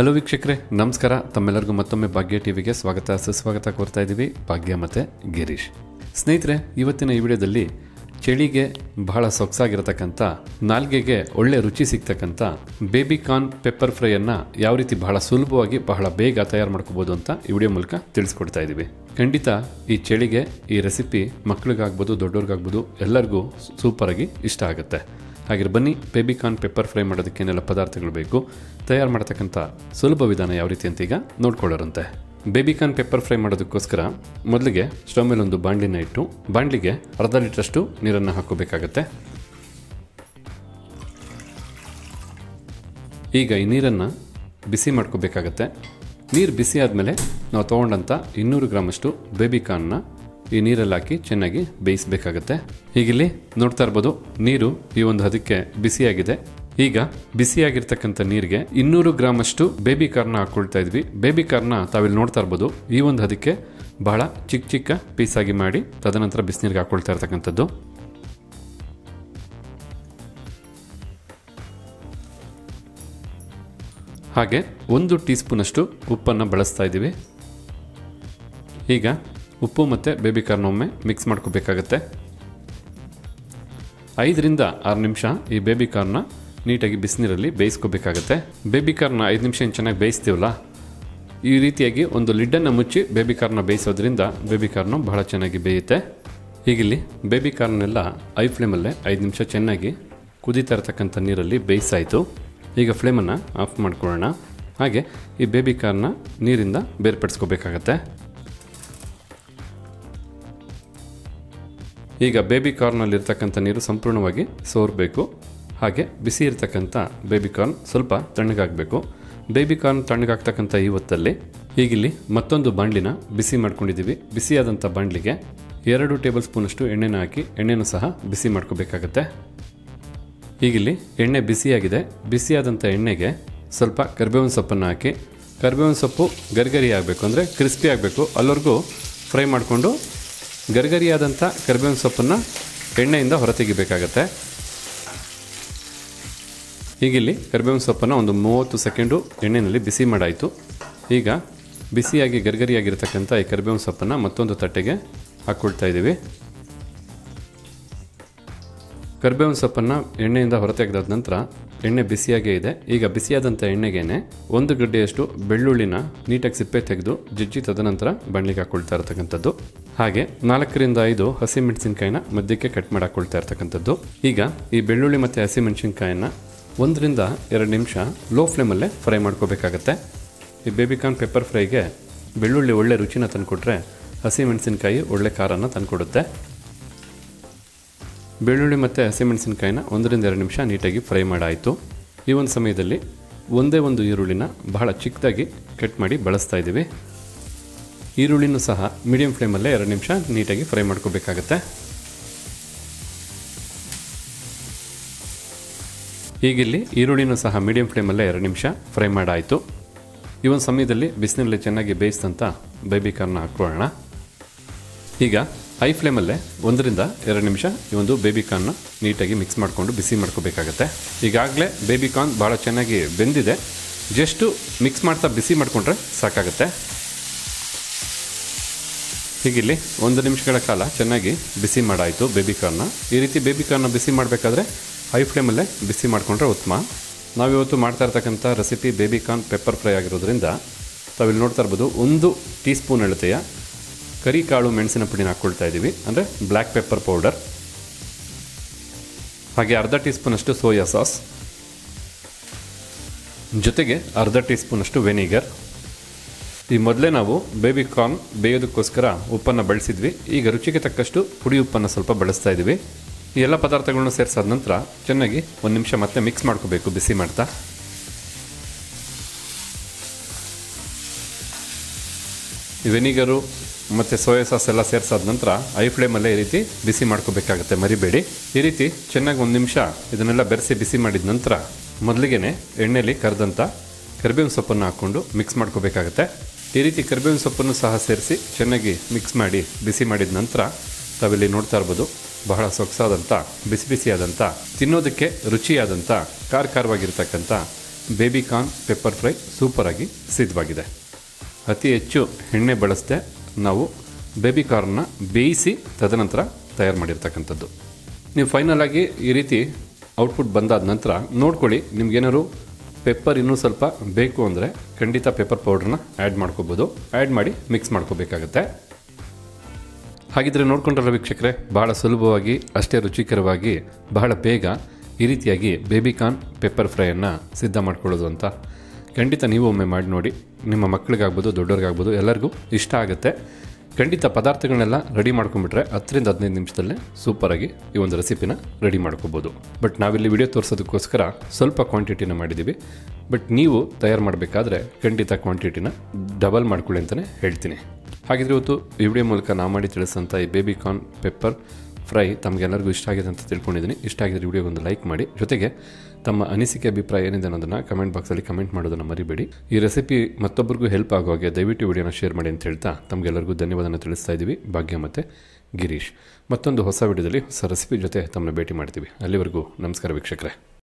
hello ವೀಕ್ಷಕರೇ ನಮಸ್ಕಾರ ತಮ್ಮೆಲ್ಲರಿಗೂ ಮತ್ತೊಮ್ಮೆ ಭಾಗ್ಯ ಟಿವಿಗೆ ಸ್ವಾಗತ ಸುಸ್ವಾಗತ ಕೋರ್ತಾ ಇದ್ದೀವಿ ಭಾಗ್ಯ ಮತ್ತು ಗಿರೀಶ್ ಸ್ನೇಹಿತರೆ ಇವತ್ತಿನ ಈ ವಿಡಿಯೋದಲ್ಲಿ ಚಳಿಗೆ ಬಹಳ ಸೊಗಸಾಗಿರತಕ್ಕಂಥ ನಾಲ್ಗೆಗೆ ಒಳ್ಳೆ ರುಚಿ ಸಿಗ್ತಕ್ಕಂಥ ಬೇಬಿ ಕಾರ್ನ್ ಪೆಪ್ಪರ್ ಫ್ರೈಯನ್ನು ಯಾವ ರೀತಿ ಬಹಳ ಸುಲಭವಾಗಿ ಬಹಳ ಬೇಗ ತಯಾರು ಮಾಡ್ಕೋಬೋದು ಅಂತ ಈ ವಿಡಿಯೋ ಮೂಲಕ ತಿಳಿಸ್ಕೊಡ್ತಾ ಇದ್ದೀವಿ ಖಂಡಿತ ಈ ಚಳಿಗೆ ಈ ರೆಸಿಪಿ ಮಕ್ಕಳಿಗಾಗ್ಬೋದು ದೊಡ್ಡವ್ರಿಗಾಗ್ಬೋದು ಎಲ್ಲರಿಗೂ ಸೂಪರಾಗಿ ಇಷ್ಟ ಆಗುತ್ತೆ ಹಾಗೆ ಬನ್ನಿ ಬೇಬಿ ಕಾರ್ನ್ ಪೆಪ್ಪರ್ ಫ್ರೈ ಮಾಡೋದಕ್ಕೆ ಏನೆಲ್ಲ ಪದಾರ್ಥಗಳು ಬೇಕು ತಯಾರು ಮಾಡ್ತಕ್ಕಂಥ ಸುಲಭ ವಿಧಾನ ಯಾವ ರೀತಿ ಅಂತ ಈಗ ನೋಡ್ಕೊಳ್ಳೋರಂತೆ ಬೇಬಿ ಕಾರ್ನ್ ಪೆಪ್ಪರ್ ಫ್ರೈ ಮಾಡೋದಕ್ಕೋಸ್ಕರ ಮೊದಲಿಗೆ ಸ್ಟವ್ ಮೇಲೆ ಒಂದು ಬಾಣಲಿನ ಇಟ್ಟು ಬಾಣಲಿಗೆ ಅರ್ಧ ಲೀಟ್ರಷ್ಟು ನೀರನ್ನು ಹಾಕೋಬೇಕಾಗತ್ತೆ ಈಗ ಈ ನೀರನ್ನು ಬಿಸಿ ಮಾಡ್ಕೋಬೇಕಾಗತ್ತೆ ನೀರು ಬಿಸಿ ಆದಮೇಲೆ ನಾವು ತೊಗೊಂಡಂಥ ಇನ್ನೂರು ಗ್ರಾಮಷ್ಟು ಬೇಬಿ ಕಾರ್ನ್ನ ಈ ನೀರಲ್ಲಿ ಹಾಕಿ ಚೆನ್ನಾಗಿ ಬೇಯಿಸಬೇಕಾಗತ್ತೆ ಹೀಗಿಲ್ಲಿ ನೋಡ್ತಾ ಇರ್ಬೋದು ನೀರು ಈ ಒಂದು ಹದಕ್ಕೆ ಬಿಸಿಯಾಗಿದೆ ಈಗ ಬಿಸಿಯಾಗಿರ್ತಕ್ಕಂಥ ನೀರಿಗೆ ಇನ್ನೂರು ಗ್ರಾಮಷ್ಟು ಬೇಬಿ ಕಾರ್ನ ಹಾಕೊಳ್ತಾ ಇದ್ವಿ ಬೇಬಿ ಕಾರ್ನ ತಾವಿಲ್ಲಿ ನೋಡ್ತಾ ಇರ್ಬೋದು ಈ ಒಂದು ಹದಕ್ಕೆ ಬಹಳ ಚಿಕ್ಕ ಚಿಕ್ಕ ಪೀಸಾಗಿ ಮಾಡಿ ತದನಂತರ ಬಿಸಿನೀರಿಗೆ ಹಾಕೊಳ್ತಾ ಇರ್ತಕ್ಕಂಥದ್ದು ಹಾಗೆ ಒಂದು ಟೀ ಸ್ಪೂನಷ್ಟು ಉಪ್ಪನ್ನು ಬಳಸ್ತಾ ಇದ್ದೀವಿ ಈಗ ಉಪ್ಪು ಮತ್ತು ಬೇಬಿ ಕಾರ್ನ್ ಒಮ್ಮೆ ಮಿಕ್ಸ್ ಮಾಡ್ಕೋಬೇಕಾಗತ್ತೆ ಐದರಿಂದ ಆರು ನಿಮಿಷ ಈ ಬೇಬಿ ಕಾರ್ನ ನೀಟಾಗಿ ಬಿಸಿನೀರಲ್ಲಿ ಬೇಯಿಸ್ಕೋಬೇಕಾಗತ್ತೆ ಬೇಬಿ ಕಾರ್ನ ಐದು ನಿಮಿಷ ಏನು ಚೆನ್ನಾಗಿ ಬೇಯಿಸ್ತೀವಲ್ಲ ಈ ರೀತಿಯಾಗಿ ಒಂದು ಲಿಡ್ಡನ್ನು ಮುಚ್ಚಿ ಬೇಬಿ ಕಾರ್ನ ಬೇಯಿಸೋದ್ರಿಂದ ಬೇಬಿ ಕಾರ್ನು ಬಹಳ ಚೆನ್ನಾಗಿ ಬೇಯುತ್ತೆ ಹೀಗಿಲ್ಲಿ ಬೇಬಿ ಕಾರ್ನೆಲ್ಲ ಐ ಫ್ಲೇಮಲ್ಲೇ ಐದು ನಿಮಿಷ ಚೆನ್ನಾಗಿ ಕುದೀತಾ ಇರತಕ್ಕಂಥ ನೀರಲ್ಲಿ ಬೇಯಿಸಾಯಿತು ಈಗ ಫ್ಲೇಮನ್ನು ಆಫ್ ಮಾಡ್ಕೊಳ್ಳೋಣ ಹಾಗೆ ಈ ಬೇಬಿ ಕಾರ್ನ ನೀರಿಂದ ಬೇರ್ಪಡಿಸ್ಕೋಬೇಕಾಗತ್ತೆ ಈಗ ಬೇಬಿ ಕಾರ್ನಲ್ಲಿರ್ತಕ್ಕಂಥ ನೀರು ಸಂಪೂರ್ಣವಾಗಿ ಸೋರಬೇಕು ಹಾಗೆ ಬಿಸಿ ಇರತಕ್ಕಂಥ ಬೇಬಿ ಕಾರ್ನ್ ಸ್ವಲ್ಪ ತಣ್ಣಗಾಗಬೇಕು ಬೇಬಿ ಕಾರ್ನ್ ತಣ್ಣಗಾಗ್ತಕ್ಕಂಥ ಈ ಹೊತ್ತಲ್ಲಿ ಈಗಿಲ್ಲಿ ಮತ್ತೊಂದು ಬಾಣಲಿನ ಬಿಸಿ ಮಾಡ್ಕೊಂಡಿದ್ದೀವಿ ಬಿಸಿಯಾದಂಥ ಬಾಣಲಿಗೆ ಎರಡು ಟೇಬಲ್ ಸ್ಪೂನಷ್ಟು ಎಣ್ಣೆನ ಹಾಕಿ ಎಣ್ಣೆನೂ ಸಹ ಬಿಸಿ ಮಾಡ್ಕೋಬೇಕಾಗತ್ತೆ ಈಗಿಲ್ಲಿ ಎಣ್ಣೆ ಬಿಸಿಯಾಗಿದೆ ಬಿಸಿಯಾದಂಥ ಎಣ್ಣೆಗೆ ಸ್ವಲ್ಪ ಕರಿಬೇವಿನ ಸೊಪ್ಪನ್ನು ಹಾಕಿ ಕರಿಬೇವಿನ ಸೊಪ್ಪು ಗರಿಗರಿ ಆಗಬೇಕು ಅಂದರೆ ಕ್ರಿಸ್ಪಿ ಆಗಬೇಕು ಅಲ್ಲಿವರೆಗೂ ಫ್ರೈ ಮಾಡಿಕೊಂಡು ಗರಿಗರಿಯಾದಂಥ ಕರಿಬೇವಿನ ಸೊಪ್ಪನ್ನು ಎಣ್ಣೆಯಿಂದ ಹೊರತೆಗಿಬೇಕಾಗತ್ತೆ ಹೀಗಿಲ್ಲಿ ಕರಿಬೇವಿನ ಸೊಪ್ಪನ್ನು ಒಂದು ಮೂವತ್ತು ಸೆಕೆಂಡು ಎಣ್ಣೆಯಲ್ಲಿ ಬಿಸಿ ಮಾಡಾಯಿತು ಈಗ ಬಿಸಿಯಾಗಿ ಗರಿಗರಿಯಾಗಿರ್ತಕ್ಕಂಥ ಈ ಕರಿಬೇವಿನ ಸೊಪ್ಪನ್ನು ಮತ್ತೊಂದು ತಟ್ಟೆಗೆ ಹಾಕ್ಕೊಳ್ತಾ ಇದ್ದೀವಿ ಕರಿಬೇವಿನ ಸೊಪ್ಪನ್ನು ಎಣ್ಣೆಯಿಂದ ಹೊರತೆಗೆದಾದ ನಂತರ ಎಣ್ಣೆ ಬಿಸಿಯಾಗೇ ಇದೆ ಈಗ ಬಿಸಿಯಾದಂಥ ಎಣ್ಣೆಗೇನೆ ಒಂದು ಗಡ್ಡೆಯಷ್ಟು ಬೆಳ್ಳುಳ್ಳಿನ ನೀಟಾಗಿ ಸಿಪ್ಪೆ ತೆಗೆದು ಜಜ್ಜಿ ತದನಂತರ ಬಣ್ಣಿಗೆ ಹಾಕ್ಕೊಳ್ತಾ ಇರತಕ್ಕಂಥದ್ದು ಹಾಗೆ ನಾಲ್ಕರಿಂದ ಐದು ಹಸಿಮೆಣಸಿನ್ಕಾಯಿನ ಮಧ್ಯಕ್ಕೆ ಕಟ್ ಮಾಡಿ ಹಾಕ್ಕೊಳ್ತಾ ಇರ್ತಕ್ಕಂಥದ್ದು ಈಗ ಈ ಬೆಳ್ಳುಳ್ಳಿ ಮತ್ತು ಹಸಿಮೆಣಸಿನ್ಕಾಯಿನ ಒಂದರಿಂದ ಎರಡು ನಿಮಿಷ ಲೋ ಫ್ಲೇಮಲ್ಲೇ ಫ್ರೈ ಮಾಡ್ಕೋಬೇಕಾಗತ್ತೆ ಈ ಬೇಬಿಕಾರ್ನ್ ಪೆಪ್ಪರ್ ಫ್ರೈಗೆ ಬೆಳ್ಳುಳ್ಳಿ ಒಳ್ಳೆ ರುಚಿನ ತಂದುಕೊಟ್ರೆ ಹಸಿಮೆಣಸಿನ್ಕಾಯಿ ಒಳ್ಳೆ ಖಾರನ ತಂದುಕೊಡುತ್ತೆ ಬೆಳ್ಳುಳ್ಳಿ ಮತ್ತು ಹಸಿಮೆಣಸಿನ್ಕಾಯಿನ ಒಂದರಿಂದ ಎರಡು ನಿಮಿಷ ನೀಟಾಗಿ ಫ್ರೈ ಮಾಡಾಯಿತು ಈ ಒಂದು ಸಮಯದಲ್ಲಿ ಒಂದೇ ಒಂದು ಈರುಳ್ಳಿನ ಬಹಳ ಚಿಕ್ಕದಾಗಿ ಕಟ್ ಮಾಡಿ ಬಳಸ್ತಾ ಇದ್ದೀವಿ ಈರುಳ್ಳಿನೂ ಸಹ ಮೀಡಿಯಂ ಫ್ಲೇಮಲ್ಲೇ ಎರಡು ನಿಮಿಷ ನೀಟಾಗಿ ಫ್ರೈ ಮಾಡ್ಕೋಬೇಕಾಗತ್ತೆ ಹೀಗಿಲ್ಲಿ ಈರುಳ್ಳಿನೂ ಸಹ ಮೀಡಿಯಂ ಫ್ಲೇಮಲ್ಲೇ ಎರಡು ನಿಮಿಷ ಫ್ರೈ ಮಾಡಾಯಿತು ಈ ಒಂದು ಸಮಯದಲ್ಲಿ ಬಿಸಿನಲ್ಲಿ ಚೆನ್ನಾಗಿ ಬೇಯಿಸಿದಂಥ ಬೇಬಿ ಕಾರ್ನ ಹಾಕ್ಕೊಳ್ಳೋಣ ಈಗ ಹೈ ಫ್ಲೇಮಲ್ಲೇ ಒಂದರಿಂದ ಎರಡು ನಿಮಿಷ ಈ ಒಂದು ಬೇಬಿ ಕಾರ್ನ್ನ ನೀಟಾಗಿ ಮಿಕ್ಸ್ ಮಾಡಿಕೊಂಡು ಬಿಸಿ ಮಾಡ್ಕೋಬೇಕಾಗತ್ತೆ ಈಗಾಗಲೇ ಬೇಬಿ ಕಾರ್ನ್ ಭಾಳ ಚೆನ್ನಾಗಿ ಬೆಂದಿದೆ ಜಸ್ಟು ಮಿಕ್ಸ್ ಮಾಡ್ತಾ ಬಿಸಿ ಮಾಡಿಕೊಂಡ್ರೆ ಸಾಕಾಗುತ್ತೆ ಹೀಗಿಲ್ಲಿ ಒಂದು ನಿಮಿಷಗಳ ಕಾಲ ಚೆನ್ನಾಗಿ ಬಿಸಿ ಮಾಡಾಯಿತು ಬೇಬಿ ಕಾರ್ನ ಈ ರೀತಿ ಬೇಬಿ ಕಾರ್ನ ಬಿಸಿ ಮಾಡಬೇಕಾದ್ರೆ ಹೈ ಫ್ಲೇಮಲ್ಲೇ ಬಿಸಿ ಮಾಡಿಕೊಂಡ್ರೆ ಉತ್ತಮ ನಾವಿವತ್ತು ಮಾಡ್ತಾ ಇರ್ತಕ್ಕಂಥ recipe baby corn pepper fry ಆಗಿರೋದ್ರಿಂದ ತಾವಿಲ್ಲಿ ನೋಡ್ತಾ ಇರ್ಬೋದು ಒಂದು ಟೀ ಸ್ಪೂನ್ ಅಳತೆಯ ಕರಿ ಕಾಳು ಮೆಣಸಿನ ಪುಡಿನ ಹಾಕ್ಕೊಳ್ತಾ ಇದ್ದೀವಿ ಅಂದರೆ ಬ್ಲ್ಯಾಕ್ ಪೆಪ್ಪರ್ ಪೌಡರ್ ಹಾಗೆ ಅರ್ಧ ಟೀ ಸ್ಪೂನಷ್ಟು ಸೋಯಾ ಸಾಸ್ ಜೊತೆಗೆ ಅರ್ಧ ಟೀ ಸ್ಪೂನಷ್ಟು ವೆನಿಗರ್ ಈ ಮೊದಲೇ ನಾವು ಬೇಬಿ ಕಾರ್ನ್ ಬೇಯೋದಕ್ಕೋಸ್ಕರ ಉಪ್ಪನ್ನು ಬಳಸಿದ್ವಿ ಈಗ ರುಚಿಗೆ ತಕ್ಕಷ್ಟು ಪುಡಿ ಉಪ್ಪನ್ನು ಸ್ವಲ್ಪ ಬಳಸ್ತಾ ಇದ್ದೀವಿ ಈ ಎಲ್ಲ ಪದಾರ್ಥಗಳನ್ನು ಸೇರಿಸಾದ ನಂತರ ಚೆನ್ನಾಗಿ ಒಂದು ನಿಮಿಷ ಮತ್ತೆ ಮಿಕ್ಸ್ ಮಾಡ್ಕೋಬೇಕು ಬಿಸಿ ಮಾಡ್ತಾ ಈ ವೆನಿಗರು ಮತ್ತು ಸೋಯಾ ಸಾಸ್ ಎಲ್ಲ ಸೇರಿಸಾದ ನಂತರ ಐ ಫ್ಲೇಮಲ್ಲೇ ಈ ರೀತಿ ಬಿಸಿ ಮಾಡ್ಕೋಬೇಕಾಗತ್ತೆ ಮರಿಬೇಡಿ ಈ ರೀತಿ ಚೆನ್ನಾಗಿ ಒಂದು ನಿಮಿಷ ಇದನ್ನೆಲ್ಲ ಬೆರೆಸಿ ಬಿಸಿ ಮಾಡಿದ ನಂತರ ಮೊದಲಿಗೆ ಎಣ್ಣೆಯಲ್ಲಿ ಕರೆದಂಥ ಕರಿಬೇವಿನ ಸೊಪ್ಪನ್ನು ಹಾಕ್ಕೊಂಡು ಮಿಕ್ಸ್ ಮಾಡ್ಕೋಬೇಕಾಗತ್ತೆ ಈ ರೀತಿ ಕರಿಬೇವಿನ ಸೊಪ್ಪನ್ನು ಸಹ ಸೇರಿಸಿ ಚೆನ್ನಾಗಿ ಮಿಕ್ಸ್ ಮಾಡಿ ಬಿಸಿ ಮಾಡಿದ ನಂತರ ತಾವಿಲ್ಲಿ ನೋಡ್ತಾ ಇರ್ಬೋದು ಬಹಳ ಸೊಗಸಾದಂಥ ಬಿಸಿ ಬಿಸಿಯಾದಂಥ ತಿನ್ನೋದಕ್ಕೆ ರುಚಿಯಾದಂಥ ಖಾರ ಖಾರವಾಗಿರ್ತಕ್ಕಂಥ ಬೇಬಿ ಕಾರ್ನ್ ಪೆಪ್ಪರ್ ಫ್ರೈ ಸೂಪರಾಗಿ ಸಿದ್ಧವಾಗಿದೆ ಅತಿ ಹೆಚ್ಚು ಎಣ್ಣೆ ಬಳಸದೆ ನಾವು ಬೇಬಿ ಕಾರ್ನ್ನ ಬೇಯಿಸಿ ತದನಂತರ ತಯಾರು ಮಾಡಿರ್ತಕ್ಕಂಥದ್ದು ನೀವು ಫೈನಲ್ ಆಗಿ ಈ ರೀತಿ ಔಟ್ಪುಟ್ ಬಂದಾದ ನಂತರ ನೋಡ್ಕೊಳ್ಳಿ ನಿಮ್ಗೇನಾದ್ರು ಪೆಪ್ಪರ್ ಇನ್ನೂ ಸ್ವಲ್ಪ ಬೇಕು ಅಂದರೆ ಖಂಡಿತ ಪೆಪ್ಪರ್ ಪೌಡ್ರನ್ನ ಆ್ಯಡ್ ಮಾಡ್ಕೋಬೋದು ಆ್ಯಡ್ ಮಾಡಿ ಮಿಕ್ಸ್ ಮಾಡ್ಕೋಬೇಕಾಗತ್ತೆ ಹಾಗಿದ್ರೆ ನೋಡ್ಕೊಂಡ್ರಲ್ಲ ವೀಕ್ಷಕರೇ ಬಹಳ ಸುಲಭವಾಗಿ ಅಷ್ಟೇ ರುಚಿಕರವಾಗಿ ಬಹಳ ಬೇಗ ಈ ರೀತಿಯಾಗಿ ಬೇಬಿಕಾರ್ನ್ ಪೆಪ್ಪರ್ ಫ್ರೈಯನ್ನು ಸಿದ್ಧ ಮಾಡ್ಕೊಳ್ಳೋದು ಅಂತ ಖಂಡಿತ ನೀವು ಒಮ್ಮೆ ಮಾಡಿ ನೋಡಿ ನಿಮ್ಮ ಮಕ್ಕಳಿಗಾಗ್ಬೋದು ದೊಡ್ಡವ್ರಿಗಾಗ್ಬೋದು ಎಲ್ಲರಿಗೂ ಇಷ್ಟ ಆಗುತ್ತೆ ಖಂಡಿತ ಪದಾರ್ಥಗಳನ್ನೆಲ್ಲ ರೆಡಿ ಮಾಡ್ಕೊಂಡ್ಬಿಟ್ರೆ ಹತ್ತರಿಂದ ಹದಿನೈದು ನಿಮಿಷದಲ್ಲೇ ಸೂಪರಾಗಿ ಈ ಒಂದು ರೆಸಿಪಿನ ರೆಡಿ ಮಾಡ್ಕೋಬೋದು ಬಟ್ ನಾವಿಲ್ಲಿ ವಿಡಿಯೋ ತೋರಿಸೋದಕ್ಕೋಸ್ಕರ ಸ್ವಲ್ಪ ಕ್ವಾಂಟಿಟಿನ ಮಾಡಿದ್ದೀವಿ ಬಟ್ ನೀವು ತಯಾರು ಮಾಡಬೇಕಾದ್ರೆ ಖಂಡಿತ ಕ್ವಾಂಟಿಟಿನ ಡಬಲ್ ಮಾಡ್ಕೊಳ್ಳಿ ಅಂತಲೇ ಹೇಳ್ತೀನಿ ಹಾಗಿದ್ರೆ ಇವತ್ತು ಈ ವಿಡಿಯೋ ಮೂಲಕ ನಾವು ಮಾಡಿ ತಿಳಿಸಂಥ ಈ ಬೇಬಿ ಕಾರ್ನ್ ಪೆಪ್ಪರ್ ಫ್ರೈ ತಮಗೆಲ್ಲರಿಗೂ ಇಷ್ಟ ಆಗಿದೆ ಅಂತ ತಿಳ್ಕೊಂಡಿದ್ದೀನಿ ಇಷ್ಟ ಆಗಿದ್ರೆ ವಿಡಿಯೋ ಒಂದು ಲೈಕ್ ಮಾಡಿ ಜೊತೆಗೆ ತಮ್ಮ ಅನಿಸಿಕೆ ಅಭಿಪ್ರಾಯ ಏನಿದೆ ಅನ್ನೋದನ್ನು ಕಮೆಂಟ್ ಬಾಕ್ಸಲ್ಲಿ ಕಮೆಂಟ್ ಮಾಡೋದನ್ನು ಮರಿಬೇಡಿ ಈ ರೆಸಿಪಿ ಮತ್ತೊಬ್ಬರಿಗೂ ಹೆಲ್ಪ್ ಆಗೋ ಹಾಗೆ ದಯವಿಟ್ಟು ವಿಡಿಯೋನ ಶೇರ್ ಮಾಡಿ ಅಂತ ಹೇಳ್ತಾ ತಮಗೆಲ್ಲರಿಗೂ ಧನ್ಯವಾದನ ತಿಳಿಸ್ತಾ ಇದ್ದೀವಿ ಭಾಗ್ಯ ಮತ್ತು ಗಿರೀಶ್ ಮತ್ತೊಂದು ಹೊಸ ವಿಡಿಯೋದಲ್ಲಿ ಹೊಸ ರೆಸಿಪಿ ಜೊತೆ ತಮ್ಮನ್ನ ಭೇಟಿ ಮಾಡ್ತೀವಿ ಅಲ್ಲಿವರೆಗೂ ನಮಸ್ಕಾರ ವೀಕ್ಷಕರೇ